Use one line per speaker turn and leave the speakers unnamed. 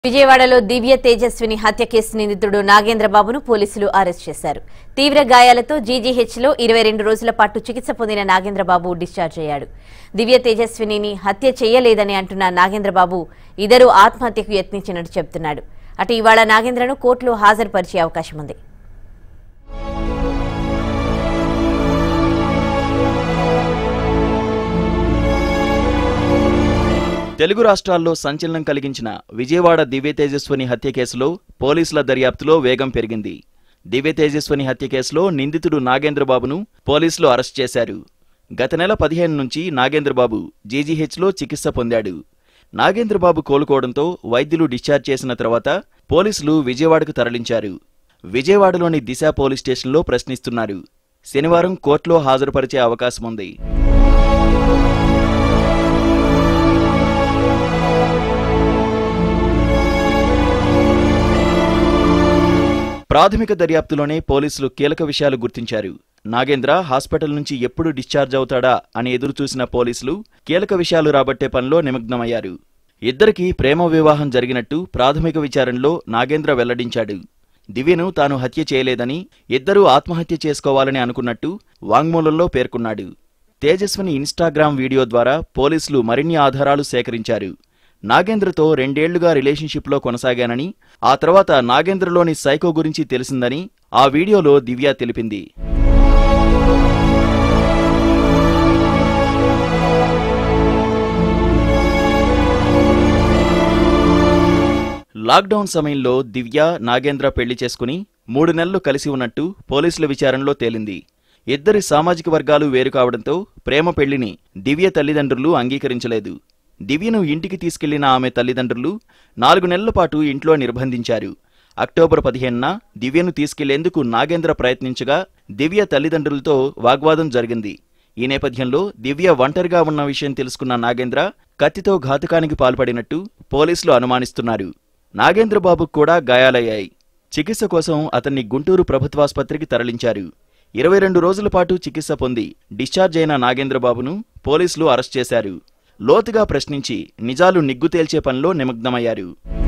విజయవాడలో దివ్య తేజస్విని హత్య కేసు నిందితుడు నాగేంద్రబాబును పోలీసులు అరెస్ట్ చేశారు తీవ్ర గాయాలతో జీజీహెచ్లో ఇరవై రెండు రోజుల పాటు చికిత్స పొందిన నాగేంద్రబాబు డిశ్చార్జ్ అయ్యాడు దివ్య తేజస్వినిని హత్య చేయలేదని అంటున్న నాగేంద్రబాబు ఇద్దరు ఆత్మహత్యకు యత్నించినట్టు చెబుతున్నాడు అటు ఇవాళ నాగేంద్రను కోర్టులో హాజరుపరిచే అవకాశం ఉంది
తెలుగు రాష్ట్రాల్లో సంచలనం కలిగించిన విజయవాడ దివ్య తేజస్వని హత్య కేసులో పోలీసుల దర్యాప్తులో వేగం పెరిగింది దివ్య తేజస్వని హత్య కేసులో నిందితుడు నాగేంద్రబాబును పోలీసులు అరెస్ట్ చేశారు గత నెల పదిహేను నుంచి నాగేంద్రబాబు జీజీహెచ్లో చికిత్స పొందాడు నాగేంద్రబాబు కోలుకోవడంతో వైద్యులు డిశ్చార్జ్ చేసిన తర్వాత పోలీసులు విజయవాడకు తరలించారు విజయవాడలోని దిశ పోలీస్ స్టేషన్లో ప్రశ్నిస్తున్నారు శనివారం కోర్టులో హాజరుపరిచే అవకాశం ఉంది ప్రాథమిక దర్యాప్తులోనే పోలీసులు కీలక విషయాలు గుర్తించారు నాగేంద్ర హాస్పిటల్ నుంచి ఎప్పుడు డిశ్చార్జ్ అవుతాడా అని ఎదురుచూసిన పోలీసులు కీలక విషయాలు రాబట్టే పనిలో నిమగ్నమయ్యారు ఇద్దరికీ ప్రేమ వివాహం జరిగినట్టు ప్రాథమిక విచారణలో నాగేంద్ర వెల్లడించాడు దివ్యను తాను హత్య చేయలేదని ఇద్దరూ ఆత్మహత్య చేసుకోవాలని అనుకున్నట్టు వాంగ్మూలంలో పేర్కొన్నాడు తేజస్విని ఇన్స్టాగ్రామ్ వీడియో ద్వారా పోలీసులు మరిన్ని ఆధారాలు సేకరించారు నాగేంద్రతో రెండేళ్లుగా రిలేషన్షిప్లో కొనసాగానని ఆ తర్వాత నాగేంద్రలోని సైకో గురించి తెలిసిందని ఆ వీడియోలో దివ్య తెలిపింది లాక్డౌన్ సమయంలో దివ్య నాగేంద్ర పెళ్లి చేసుకుని మూడు నెలలు కలిసి ఉన్నట్టు పోలీసుల విచారణలో తేలింది ఇద్దరి సామాజిక వర్గాలు వేరు కావడంతో ప్రేమ పెళ్లిని దివ్య తల్లిదండ్రులు అంగీకరించలేదు దివ్యను ఇంటికి తీసుకెళ్లిన ఆమె తల్లిదండ్రులు నాలుగు నెలల పాటు ఇంట్లో నిర్బంధించారు అక్టోబర్ పదిహేనున దివ్యను తీసుకెళ్లేందుకు నాగేంద్ర ప్రయత్నించగా దివ్య తల్లిదండ్రులతో వాగ్వాదం జరిగింది ఈ నేపథ్యంలో దివ్య ఒంటరిగా ఉన్న విషయం తెలుసుకున్న నాగేంద్ర కత్తితో ఘాతుకానికి పాల్పడినట్టు పోలీసులు అనుమానిస్తున్నారు నాగేంద్రబాబుకు కూడా గాయాలయ్యాయి చికిత్స కోసం అతన్ని గుంటూరు ప్రభుత్వాసుపత్రికి తరలించారు ఇరవై రెండు రోజుల పాటు చికిత్స పొంది డిశ్చార్జ్ అయిన నాగేంద్రబాబును పోలీసులు అరెస్ట్ చేశారు లోతుగా ప్రశ్నించి నిజాలు నిగ్గు తేల్చే పనిలో నిమగ్నమయ్యారు